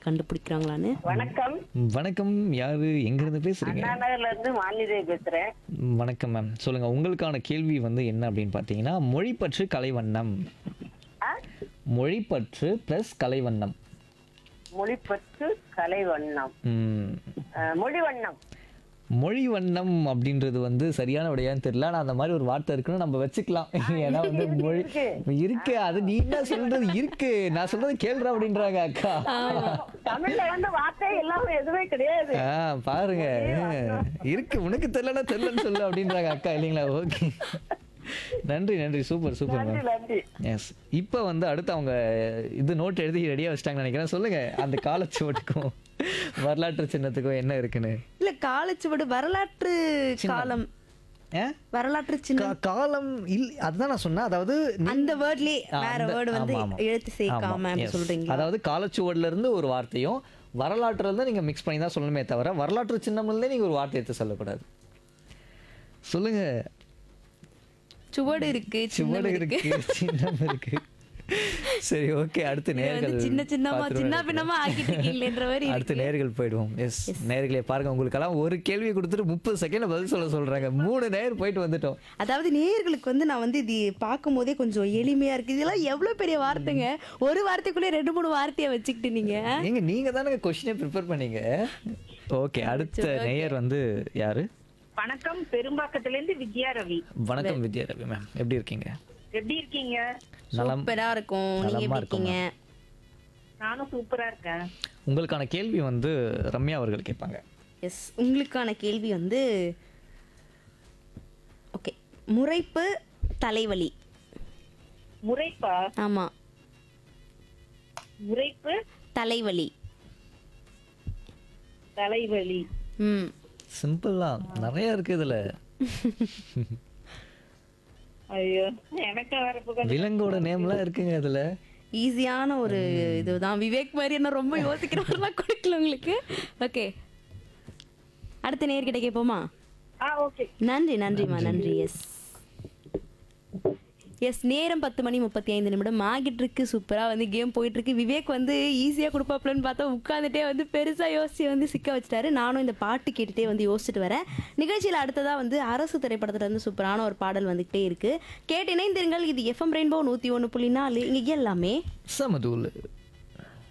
கண்டுபிடிக்கிறாங்களான்னு வணக்கம் வணக்கம் யாரு எங்க இருந்து பேசுறீங்க அண்ணா நகர்ல இருந்து மாலிதே பேசுறேன் வணக்கம் மேம் சொல்லுங்க உங்களுக்கான கேள்வி வந்து என்ன அப்படின்னு பார்த்தீங்கன்னா மொழிப்பற்று கலைவண்ணம் ஆ? மொழிப்பற்று பிளஸ் கலைவண்ணம் மொழிப்பற்று கலை வண்ணம் ம், அஹ், மொழி வண்ணம் மொழி வண்ணம் அப்படின்றது வந்து சரியான விடையான்னு தெரியல ஆனா அந்த மாதிரி ஒரு வார்த்தை இருக்குன்னு நம்ம வச்சுக்கலாம் ஏன்னா வந்து மொழி இருக்கு அது நீ என்ன சொல்றது இருக்கு நான் சொல்றது கேள்றா அப்படின்றாங்க அக்கா தமிழ்ல வந்து வார்த்தை எல்லாம் எதுவுமே கிடையாது ஆ பாருங்க இருக்கு உனக்கு தெரியலன்னா தெரியலன்னு சொல்லு அப்படின்றாங்க அக்கா இல்லைங்களா ஓகே நன்றி நன்றி சூப்பர் சூப்பர் நன்றி மேம் நன்றி எஸ் இப்போ வந்து அடுத்து அவங்க இது நோட் எழுதி ரெடியாக வச்சிட்டாங்கன்னு நினைக்கிறேன் சொல்லுங்க அந்த காலச்சுவட்டுக்கும் வரலாற்று சின்னத்துக்கும் என்ன இருக்குன்னு இல்ல காலச்சுவடு வரலாற்று காலம் ஏ? வரலாற்று சின்ன கா- காலம் இல் அதுதான் நான் சொன்னேன் அதாவது நீ- அந்த வேர்ட்லயே ஆ, வேற அந்த- வேர்டு வந்து ஆமா, ஆமா. எழுத்து சேர்க்காம ஆமா, அப்படி yes. சொல்றீங்களா அதாவது காலச்சுவடுல இருந்து ஒரு வார்த்தையும் வரலாற்றுல இருந்து நீங்க மிக்ஸ் பண்ணி தான் சொல்லணுமே தவிர வரலாற்று சின்னம்ல இருந்தே நீங்க ஒரு வார்த்தை எடுத்து சொல்லக்கூடாது சொல்லுங்க சுவடு இருக்கு சின்னம் சுவடு இருக்கு இருக்கு சின்னம் இருக்கு சரி ஓகே அடுத்து இதை வந்து நேர்கள் சின்ன சின்னமா பார்த்துட்டு சின்ன வரேன். பின்னமா ஆக்கிட்டு இருக்கீங்களேன்ற மாதிரி அடுத்து இருக்கு நேர்கள் போயிடுவோம் எஸ் நேர்களே பாருங்க உங்களுக்கெல்லாம் ஒரு கேள்வி கொடுத்துட்டு முப்பது செகண்ட் பதில் சொல்ல சொல்றாங்க மூணு நேர் போயிட்டு வந்துட்டோம் அதாவது நேயர்களுக்கு வந்து நான் வந்து இது பார்க்கும் போதே கொஞ்சம் எளிமையா இருக்கு இதெல்லாம் எவ்வளவு பெரிய வார்த்தைங்க ஒரு வார்த்தைக்குள்ளே ரெண்டு மூணு வார்த்தையை வச்சுக்கிட்டு நீங்க நீங்க நீங்க தானே கொஸ்டினே ப்ரிப்பேர் பண்ணீங்க ஓகே அடுத்த நேயர் வந்து யாரு வணக்கம் பெரும்பாக்கத்துல இருந்து வித்யா ரவி வணக்கம் வித்யா ரவி மேம் எப்படி இருக்கீங்க எப்படி இருக்கீங்க நலம் சூப்பரா இருக்கும் நீங்க நலமா எப்படி இருக்கீங்க நானும் சூப்பரா இருக்கேன் உங்களுக்கான கேள்வி வந்து ரம்யா அவர்கள் கேட்பாங்க எஸ் உங்களுக்கான கேள்வி வந்து ஓகே முறைப்பு தலைவலி முறைப்பா ஆமா முறைப்பு தலைவலி தலைவலி ம் சிம்பிள் தான் நிறைய இருக்கு இதுல ஐயோ எனக்கு வரப்பு கொஞ்சம் விலங்கோட நேம்லாம் இருக்குங்க இதுல ஈஸியான ஒரு இதுதான் விவேக் மாதிரி என்ன ரொம்ப யோசிக்கிற மாதிரிலாம் கொடுக்கல உங்களுக்கு ஓகே அடுத்த நேர்கிட்ட கேட்போமா ஆ ஓகே நன்றி நன்றிம்மா நன்றி எஸ் எஸ் நேரம் பத்து மணி முப்பத்தி ஐந்து நிமிடம் ஆகிட்டு இருக்கு சூப்பராக வந்து கேம் போயிட்டு இருக்கு விவேக் வந்து ஈஸியாக கொடுப்பாப்லன்னு பார்த்தா உட்காந்துட்டே வந்து பெருசாக யோசிச்சு வந்து சிக்க வச்சிட்டாரு நானும் இந்த பாட்டு கேட்டுட்டே வந்து யோசிச்சுட்டு வரேன் நிகழ்ச்சியில் அடுத்ததாக வந்து அரசு திரைப்படத்துல இருந்து சூப்பரான ஒரு பாடல் வந்துகிட்டே இருக்கு கேட்டு இணைந்திருங்கள் இது எஃப்எம் ரெயின்போ நூற்றி ஒன்று புள்ளி நாலு இங்கே எல்லாமே சமதூள்